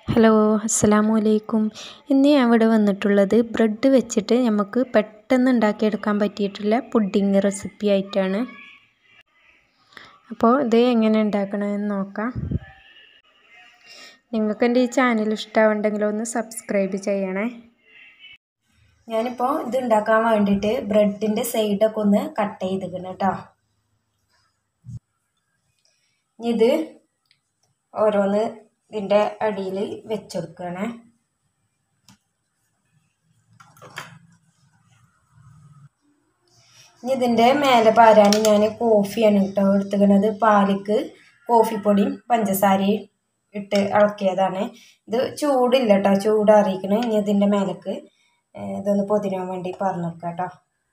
hello അസ്സലാമു അലൈക്കും ഇന്ന് ഞാൻ ഇവിടെ വന്നിട്ടുള്ളത് ബ്രെഡ് വെച്ചിട്ട് നമുക്ക് പെട്ടെന്ന് ഉണ്ടാക്കിയെടുക്കാൻ പറ്റിയിട്ടുള്ള പുഡിങ് റെസിപ്പി ആയിട്ടാണ് അപ്പോൾ ഇത് എങ്ങനെ ഉണ്ടാക്കണമെന്ന് നോക്കാം നിങ്ങൾക്ക് എൻ്റെ ഈ ചാനൽ ഇഷ്ടമുണ്ടെങ്കിൽ ഒന്ന് സബ്സ്ക്രൈബ് ചെയ്യണേ ഞാനിപ്പോൾ ഇത് ഉണ്ടാക്കാൻ വേണ്ടിയിട്ട് ബ്രെഡിൻ്റെ സൈഡൊക്കെ ഒന്ന് കട്ട് ചെയ്തിക്കണം കേട്ടോ ഇത് ഓരോന്ന് ഇതിൻ്റെ അടിയിൽ വെച്ചെടുക്കുകയാണ് ഇനി ഇതിൻ്റെ മേലെ പാരാൻ ഞാൻ കോഫിയാണ് കേട്ടോ എടുത്തുക്കണത് പാലിക്ക് കോഫിപ്പൊടിയും പഞ്ചസാരയും ഇട്ട് ഇളക്കിയതാണ് ഇത് ചൂടില്ല കേട്ടോ ചൂട് അറിയിക്കണേ ഇനി ഇതിൻ്റെ മേലേക്ക് ഇതൊന്ന് പൊതിരാൻ വേണ്ടി പറഞ്ഞു കേട്ടോ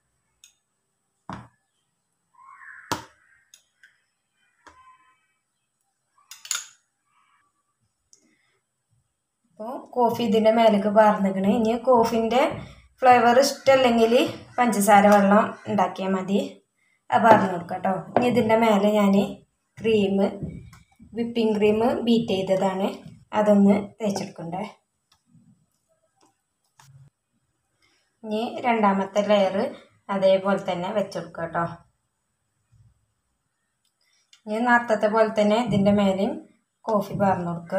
അപ്പോൾ കോഫി ഇതിൻ്റെ മേലേക്ക് പാർന്നിക്കണേ ഇനി കോഫിൻ്റെ ഫ്ലേവർ ഇഷ്ടമല്ലെങ്കിൽ പഞ്ചസാര വെള്ളം ഉണ്ടാക്കിയാൽ മതി അത് പറഞ്ഞു കൊടുക്കാം കേട്ടോ ഇനി ഇതിൻ്റെ മേലെ ഞാൻ ക്രീം വിപ്പിംഗ് ക്രീം ബീറ്റ് ചെയ്തതാണ് അതൊന്ന് തേച്ചെടുക്കണ്ടേ ഇനി രണ്ടാമത്തെ ലെയർ അതേപോലെ തന്നെ വെച്ചെടുക്കുക കേട്ടോ ഇനി നേരത്തെ പോലെ തന്നെ ഇതിൻ്റെ മേലെയും കോഫി പാർന്നു കൊടുക്കുക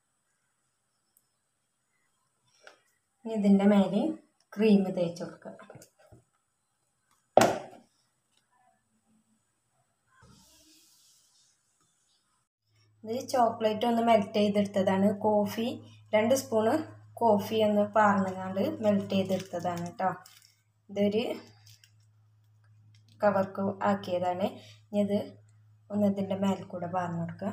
ഇനി ഇതിൻ്റെ മേലെ ക്രീം തേച്ച് കൊടുക്കുക ഇത് ചോക്ലേറ്റ് ഒന്ന് മെൽറ്റ് ചെയ്തെടുത്തതാണ് കോഫി രണ്ട് സ്പൂണ് കോഫി ഒന്ന് പാർന്നുകൊണ്ട് മെൽറ്റ് ചെയ്തെടുത്തതാണ് കേട്ടോ ഇതൊരു കവർക്ക് ആക്കിയതാണ് ഇനി ഇത് ഒന്ന് ഇതിൻ്റെ മേൽ കൂടെ പാർന്നു കൊടുക്കുക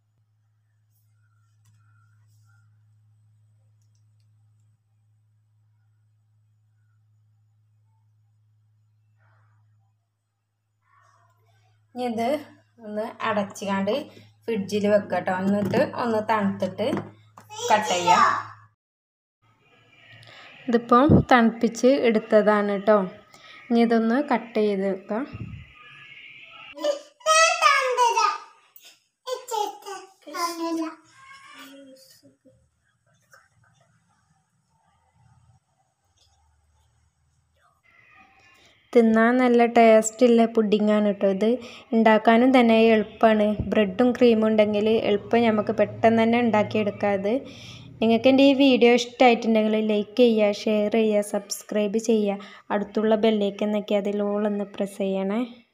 ഇനി ഇത് ഒന്ന് അടച്ചുകാണ്ട് ഫ്രിഡ്ജിൽ വെക്കുക കേട്ടോ എന്നിട്ട് ഒന്ന് തണുത്തിട്ട് കട്ട് ചെയ്യാം ഇതിപ്പോൾ തണുപ്പിച്ച് എടുത്തതാണ് കേട്ടോ ഇനി ഇതൊന്ന് കട്ട് ചെയ്ത് വെക്കാം തിന്നാൻ നല്ല ടേസ്റ്റുള്ള പുഡിങ്ങാണ് കേട്ടോ ഇത് ഉണ്ടാക്കാനും തന്നെ എളുപ്പമാണ് ബ്രെഡും ക്രീമും ഉണ്ടെങ്കിൽ എളുപ്പം നമുക്ക് പെട്ടെന്ന് തന്നെ ഉണ്ടാക്കിയെടുക്കാം ഇത് നിങ്ങൾക്ക് എൻ്റെ ഈ വീഡിയോ ഇഷ്ടമായിട്ടുണ്ടെങ്കിൽ ലൈക്ക് ചെയ്യുക ഷെയർ ചെയ്യുക സബ്സ്ക്രൈബ് ചെയ്യുക അടുത്തുള്ള ബെല്ലേക്ക് എന്നൊക്കെ അതിൽ ഓളൊന്ന് പ്രസ് ചെയ്യണേ